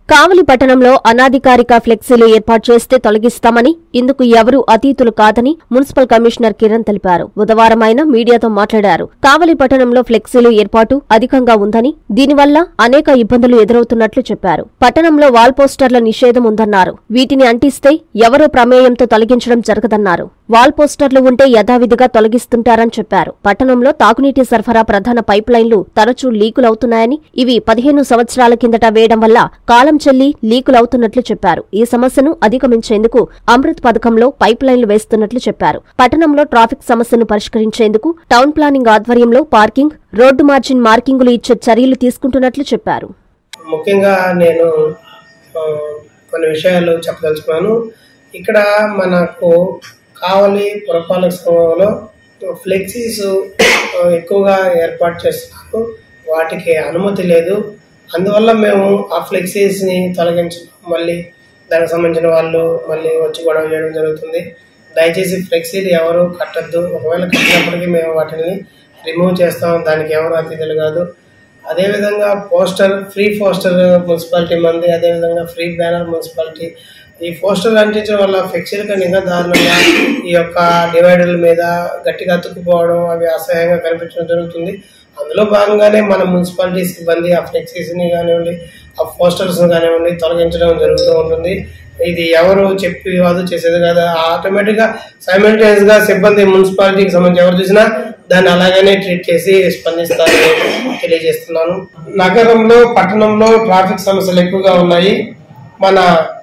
కావలి పట్టణంలో అనాధికారిక ఫ్లెక్సీలు ఏర్పాటు చేస్తే తొలగిస్తామని ఇందుకు ఎవరూ అతీతులు కాదని మున్సిపల్ కమిషనర్ కిరణ్ తెలిపారు బుధవారం ఆయన మీడియాతో మాట్లాడారు కావలి పట్టణంలో ఫ్లెక్సీలు ఏర్పాటు అధికంగా ఉందని దీనివల్ల అనేక ఇబ్బందులు ఎదురవుతున్నట్లు చెప్పారు పట్టణంలో వాల్ పోస్టర్ల నిషేధం ఉందన్నారు వీటిని అంటిస్తే ఎవరో ప్రమేయంతో తొలగించడం జరగదన్నారు వాల్ పోస్టర్లు ఉంటే యథావిధిగా తొలగిస్తుంటారని చెప్పారు పట్టణంలో తాగునీటి సరఫరా ప్రధాన పైప్ లైన్లు తరచూ లీకులవుతున్నాయని ఇవి పదిహేను సంవత్సరాల కిందట వేయడం వల్ల కాలం చెల్లి లీకులవుతున్నట్లు చెప్పారు ఈ సమస్యను అధిగమించేందుకు అమృత్ పథకంలో పైప్ లైన్లు వేస్తున్నట్లు చెప్పారు పట్టణంలో ట్రాఫిక్ సమస్యను పరిష్కరించేందుకు టౌన్ ప్లానింగ్ ఆధ్వర్యంలో పార్కింగ్ రోడ్డు మార్జిన్ మార్కింగులు ఇచ్చే చర్యలు తీసుకుంటున్నట్లు చెప్పారు ముఖ్యంగా నేను ఆ, కొన్ని విషయాలు చెప్పదలుచుకున్నాను ఇక్కడ మనకు కావలి పురపాలక సంఘంలో ఫ్లెక్సీస్ ఆ, ఎక్కువగా ఏర్పాటు చేస్తున్నారు వాటికి అనుమతి లేదు అందువల్ల మేము ఆ ఫ్లెక్సీస్ని తొలగించడం మళ్ళీ దానికి సంబంధించిన వాళ్ళు మళ్ళీ వచ్చి గొడవ చేయడం జరుగుతుంది దయచేసి ఫ్లెక్సీలు ఎవరు కట్టద్దు ఒకవేళ కట్టినప్పటికీ మేము వాటిని రిమూవ్ చేస్తాం దానికి ఎవరు అతిథులు కాదు అదేవిధంగా పోస్టర్ ఫ్రీ పోస్టర్ మున్సిపాలిటీ మంది అదేవిధంగా ఫ్రీ బ్యానర్ మున్సిపాలిటీ ఈ పోస్టర్ అంటించడం వల్ల ఫ్లెక్సీల కన్నా ఇంకా దారుణంగా ఈ యొక్క డివైడర్ల మీద గట్టిగా అతుక్కుపోవడం అవి అసహ్యంగా కనిపించడం జరుగుతుంది అందులో భాగంగానే మన మున్సిపాలిటీ సిబ్బంది ఆ ఫ్లెక్సీస్ని కానివ్వండి ఆ పోస్టర్స్ కానివ్వండి తొలగించడం జరుగుతూ ఉంటుంది ఇది ఎవరు చెప్పి వాదు చేసేది కదా ఆటోమేటిక్గా సైమల్టేనియస్ గా సిబ్బంది మున్సిపాలిటీకి సంబంధించి ఎవరు చూసినా దాన్ని అలాగనే ట్రీట్ చేసి స్పందిస్తారని తెలియజేస్తున్నాను నగరంలో పట్టణంలో ట్రాఫిక్ సమస్యలు ఎక్కువగా ఉన్నాయి మన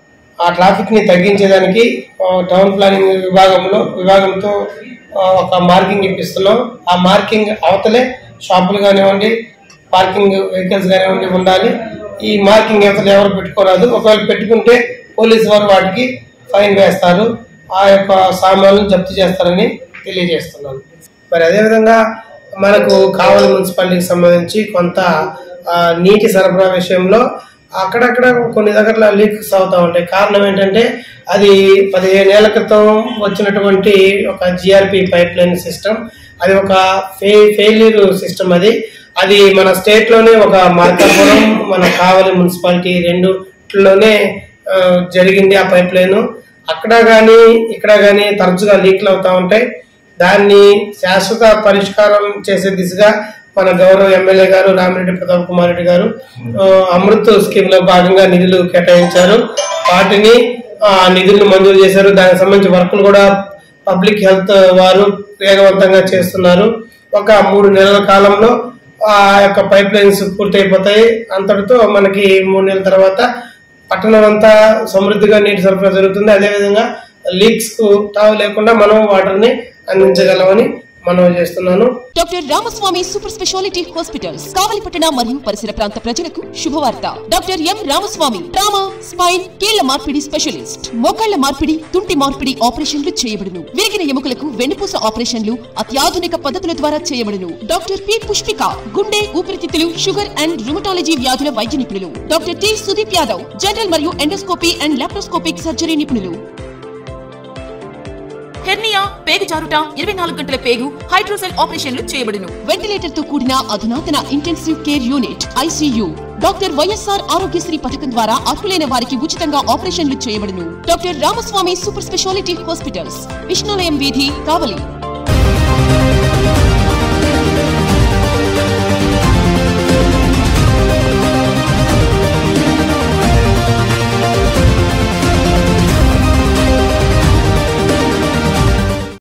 ఆ ట్రాఫిక్ ని తగ్గించేదానికి ఆ, టౌన్ ప్లానింగ్ విభాగంలో విభాగంతో ఆ, ఒక మార్కింగ్ ఇప్పిస్తున్నాం ఆ మార్కింగ్ అవతలే షాపులు కానివ్వండి పార్కింగ్ వెహికల్స్ కానివ్వండి ఉండాలి ఈ మార్కింగ్ అవతల ఎవరు పెట్టుకోరాదు ఒకవేళ పెట్టుకుంటే పోలీసు వారు వాటికి ఫైన్ వేస్తారు ఆ యొక్క సామాన్లను జప్తు చేస్తారని తెలియజేస్తున్నాను మరి అదేవిధంగా మనకు కావలి మున్సిపాలిటీకి సంబంధించి కొంత ఆ, నీటి సరఫరా విషయంలో అక్కడక్కడ కొన్ని దగ్గర లీక్స్ అవుతా ఉంటాయి కారణం ఏంటంటే అది పదిహేను ఏళ్ల క్రితం వచ్చినటువంటి ఒక జిఆర్పి పైప్ లైన్ సిస్టమ్ అది ఒక ఫెయి ఫెయిల్యూర్ సిస్టమ్ అది అది మన స్టేట్ లోనే ఒక మార్కాపురం మన కావలి మున్సిపాలిటీ రెండులోనే ఆ, జరిగింది ఆ పైప్ లైన్ అక్కడ కానీ ఇక్కడ కానీ తరచుగా లీక్లు అవుతా ఉంటాయి దాన్ని శాశ్వత పరిష్కారం చేసే దిశగా మన గౌరవ ఎమ్మెల్యే గారు రామిరెడ్డి ప్రతాప్ కుమార్ రెడ్డి గారు ఆ, అమృత్ స్కీమ్ లో భాగంగా నిధులు కేటాయించారు వాటిని ఆ నిధులను మంజూరు చేశారు దానికి సంబంధించి వర్కులు కూడా పబ్లిక్ హెల్త్ వారు వేగవంతంగా చేస్తున్నారు ఒక మూడు నెలల కాలంలో ఆ యొక్క పైప్ లైన్స్ పూర్తయిపోతాయి అంతటితో మనకి మూడు నెలల తర్వాత పట్టణం అంతా సమృద్ధిగా నీటి సరఫరా జరుగుతుంది అదేవిధంగా లీక్స్ కు తావు లేకుండా మనం వాటర్ ని అందించగలమని మనం చేస్తున్నాను doctor Ramaswamy super speciality hospitals కావలిపట్టణ మరియు పరిసర ప్రాంత ప్రజలకు శుభవార్త doctor M Ramaswamy trauma spine కీళ్ల మార్పిడి స్పెషలిస్ట్ మోకాళ్ల మార్పిడి తుంటి మార్పిడి ఆపరేషన్లు చేయబడును విరిగిన ఎముకలకు వెన్నుపూస ఆపరేషన్లు అత్యాధునిక పద్ధతుల ద్వారా చేయబడును డాక్టర్ పి పుష్పిక గుండె ఊపిరితిత్తులు షుగర్ అండ్ రుమటాలజీ వ్యాధుల వైద్య నిపుణులు doctor T Sudeep Yadav general మరియు ఎండోస్కోపీ అండ్ లాప్రోస్కోపిక్ సర్జరీ నిపుణులు హెర్నియా పేగు జారుట ఇరవై నాలుగు గంటల పేగు హైడ్రోసెల్ ఆపరేషన్లు చేయబడును వెంటిలేటర్ తో కూడిన అధునాతన intensive care unit ICU doctor YSR Aarogyasri పథకం ద్వారా అర్హులైన వారికి ఉచితంగా ఆపరేషన్లు చేయబడును doctor Ramaswamy super speciality hospitals Vishnulayam వీధి కావలి